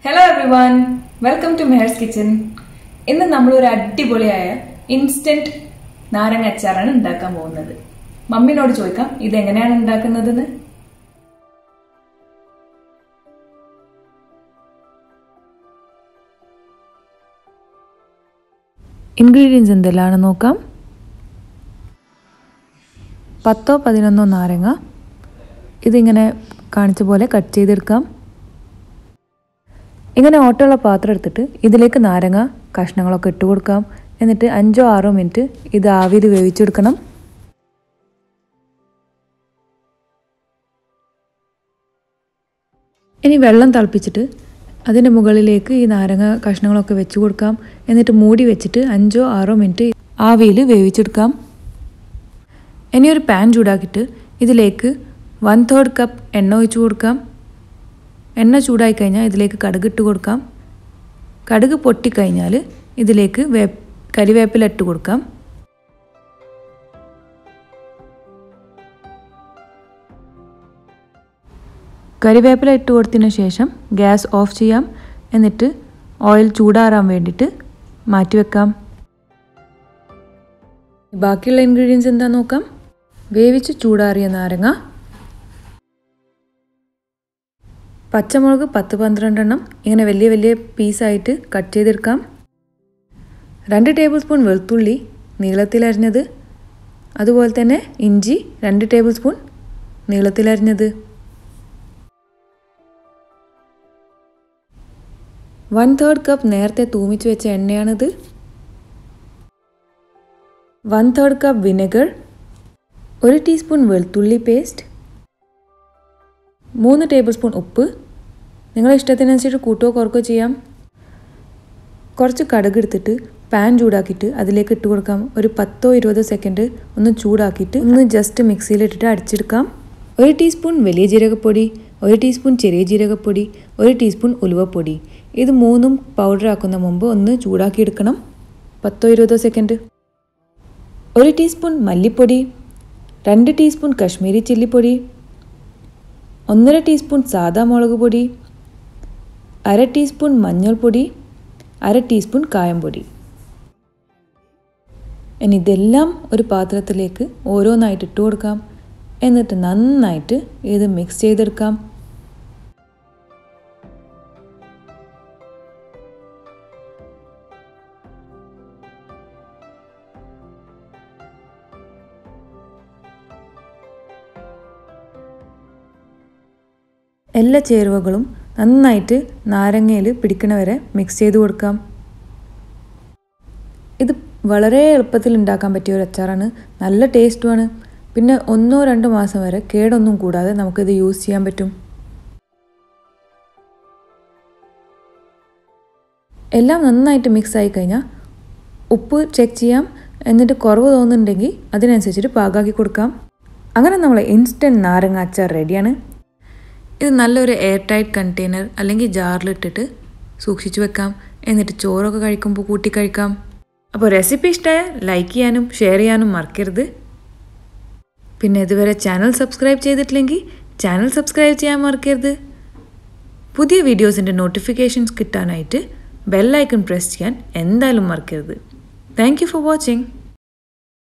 hello everyone welcome to Meher's kitchen ഇന്ന് നമ്മൾ ഒരു അടിപൊളിയായ ഇൻസ്റ്റന്റ് നാരങ്ങ അച്ചാറാണ് ഉണ്ടാക്കാൻ പോകുന്നത് മമ്മിനോട് ചോദിക്കാം ഇത് എങ്ങനെയാണ് ഉണ്ടാക്കുന്നതെന്ന് ഇൻഗ്രീഡിയൻസ് എന്തെല്ലാമാണ് നോക്കാം പത്തോ പതിനൊന്നോ നാരങ്ങ ഇതിങ്ങനെ കാണിച്ച പോലെ കട്ട് ചെയ്തെടുക്കാം ഇങ്ങനെ ഓട്ടമുള്ള പാത്രം എടുത്തിട്ട് ഇതിലേക്ക് നാരങ്ങ കഷ്ണങ്ങളൊക്കെ ഇട്ട് കൊടുക്കാം എന്നിട്ട് അഞ്ചോ ആറോ മിനിറ്റ് ഇത് ആവിയിൽ വേവിച്ചെടുക്കണം ഇനി വെള്ളം തിളപ്പിച്ചിട്ട് അതിൻ്റെ മുകളിലേക്ക് ഈ നാരങ്ങ കഷ്ണങ്ങളൊക്കെ വെച്ച് കൊടുക്കാം എന്നിട്ട് മൂടി വെച്ചിട്ട് അഞ്ചോ ആറോ മിനിറ്റ് ആവിയിൽ വേവിച്ചെടുക്കാം ഇനി ഒരു പാൻ ചൂടാക്കിയിട്ട് ഇതിലേക്ക് വൺ തേർഡ് കപ്പ് എണ്ണ ഒഴിച്ച് കൊടുക്കാം എണ്ണ ചൂടായി കഴിഞ്ഞാൽ ഇതിലേക്ക് കടുക് ഇട്ട് കൊടുക്കാം കടുക് പൊട്ടിക്കഴിഞ്ഞാൽ ഇതിലേക്ക് വേ കരിവേപ്പില ഇട്ട് കൊടുക്കാം കരിവേപ്പില ഇട്ട് കൊടുത്തതിന് ശേഷം ഗ്യാസ് ഓഫ് ചെയ്യാം എന്നിട്ട് ഓയിൽ ചൂടാറാൻ വേണ്ടിയിട്ട് മാറ്റി വെക്കാം ബാക്കിയുള്ള ഇൻഗ്രീഡിയൻസ് എന്താ നോക്കാം വേവിച്ച് ചൂടാറിയ നാരങ്ങ പച്ചമുളക് പത്ത് പന്ത്രണ്ടെണ്ണം ഇങ്ങനെ വലിയ വലിയ പീസായിട്ട് കട്ട് ചെയ്തെടുക്കാം രണ്ട് ടേബിൾ സ്പൂൺ വെളുത്തുള്ളി നീളത്തിലരിഞ്ഞത് അതുപോലെ തന്നെ ഇഞ്ചി രണ്ട് ടേബിൾ സ്പൂൺ നീളത്തിലരിഞ്ഞത് വൺ തേർഡ് കപ്പ് നേരത്തെ തൂമിച്ച് വെച്ച എണ്ണയാണിത് വൺ തേർഡ് കപ്പ് വിനെഗർ ഒരു ടീസ്പൂൺ വെളുത്തുള്ളി പേസ്റ്റ് മൂന്ന് ടേബിൾ സ്പൂൺ ഉപ്പ് നിങ്ങളുടെ ഇഷ്ടത്തിനനുസരിച്ച് കൂട്ടുകയോ കുറക്കുകയോ ചെയ്യാം കുറച്ച് കടുക് എടുത്തിട്ട് പാൻ ചൂടാക്കിയിട്ട് അതിലേക്ക് ഇട്ട് കൊടുക്കാം ഒരു പത്തോ ഇരുപതോ സെക്കൻഡ് ഒന്ന് ചൂടാക്കിയിട്ട് ഒന്ന് ജസ്റ്റ് മിക്സിയിലിട്ടിട്ട് അടിച്ചെടുക്കാം ഒരു ടീസ്പൂൺ വലിയ ജീരകപ്പൊടി ഒരു ടീസ്പൂൺ ചെറിയ ജീരകപ്പൊടി ഒരു ടീസ്പൂൺ ഉലുവപ്പൊടി ഇത് മൂന്നും പൗഡർ ആക്കുന്ന മുമ്പ് ഒന്ന് ചൂടാക്കി എടുക്കണം പത്തോ ഇരുപതോ സെക്കൻഡ് ഒരു ടീസ്പൂൺ മല്ലിപ്പൊടി രണ്ട് ടീസ്പൂൺ കശ്മീരി ചില്ലിപ്പൊടി ഒന്നര ടീസ്പൂൺ സാദാ മുളക് പൊടി അര ടീസ്പൂൺ മഞ്ഞൾപ്പൊടി അര ടീസ്പൂൺ കായംപൊടി ഇനി ഇതെല്ലാം ഒരു പാത്രത്തിലേക്ക് ഓരോന്നായിട്ട് ഇട്ട് കൊടുക്കാം എന്നിട്ട് നന്നായിട്ട് ഇത് മിക്സ് ചെയ്തെടുക്കാം എല്ലാ ചേരുവകളും നന്നായിട്ട് നാരങ്ങയിൽ പിടിക്കണ വരെ മിക്സ് ചെയ്ത് കൊടുക്കാം ഇത് വളരെ എളുപ്പത്തിൽ ഉണ്ടാക്കാൻ പറ്റിയ ഒരു അച്ചാറാണ് നല്ല ടേസ്റ്റുമാണ് പിന്നെ ഒന്നോ രണ്ടോ മാസം വരെ കേടൊന്നും കൂടാതെ നമുക്കിത് യൂസ് ചെയ്യാൻ പറ്റും എല്ലാം നന്നായിട്ട് മിക്സ് ആയി കഴിഞ്ഞാൽ ഉപ്പ് ചെക്ക് ചെയ്യാം എന്നിട്ട് കുറവ് തോന്നുന്നുണ്ടെങ്കിൽ അതിനനുസരിച്ചിട്ട് പാകാക്കി കൊടുക്കാം അങ്ങനെ നമ്മൾ ഇൻസ്റ്റൻറ്റ് നാരങ്ങ അച്ചാർ റെഡിയാണ് ഇത് നല്ലൊരു എയർ ടൈറ്റ് കണ്ടെയ്നർ അല്ലെങ്കിൽ ജാറിലിട്ടിട്ട് സൂക്ഷിച്ചു വെക്കാം എന്നിട്ട് ചോറൊക്കെ കഴിക്കുമ്പോൾ കൂട്ടി കഴിക്കാം അപ്പോൾ റെസിപ്പി ഇഷ്ടമായ ലൈക്ക് ചെയ്യാനും ഷെയർ ചെയ്യാനും മറക്കരുത് പിന്നെ ഇതുവരെ ചാനൽ സബ്സ്ക്രൈബ് ചെയ്തിട്ടില്ലെങ്കിൽ ചാനൽ സബ്സ്ക്രൈബ് ചെയ്യാൻ മറക്കരുത് പുതിയ വീഡിയോസിൻ്റെ നോട്ടിഫിക്കേഷൻസ് കിട്ടാനായിട്ട് ബെല്ലൈക്കൺ പ്രസ് ചെയ്യാൻ എന്തായാലും മറക്കരുത് താങ്ക് യു ഫോർ വാച്ചിങ്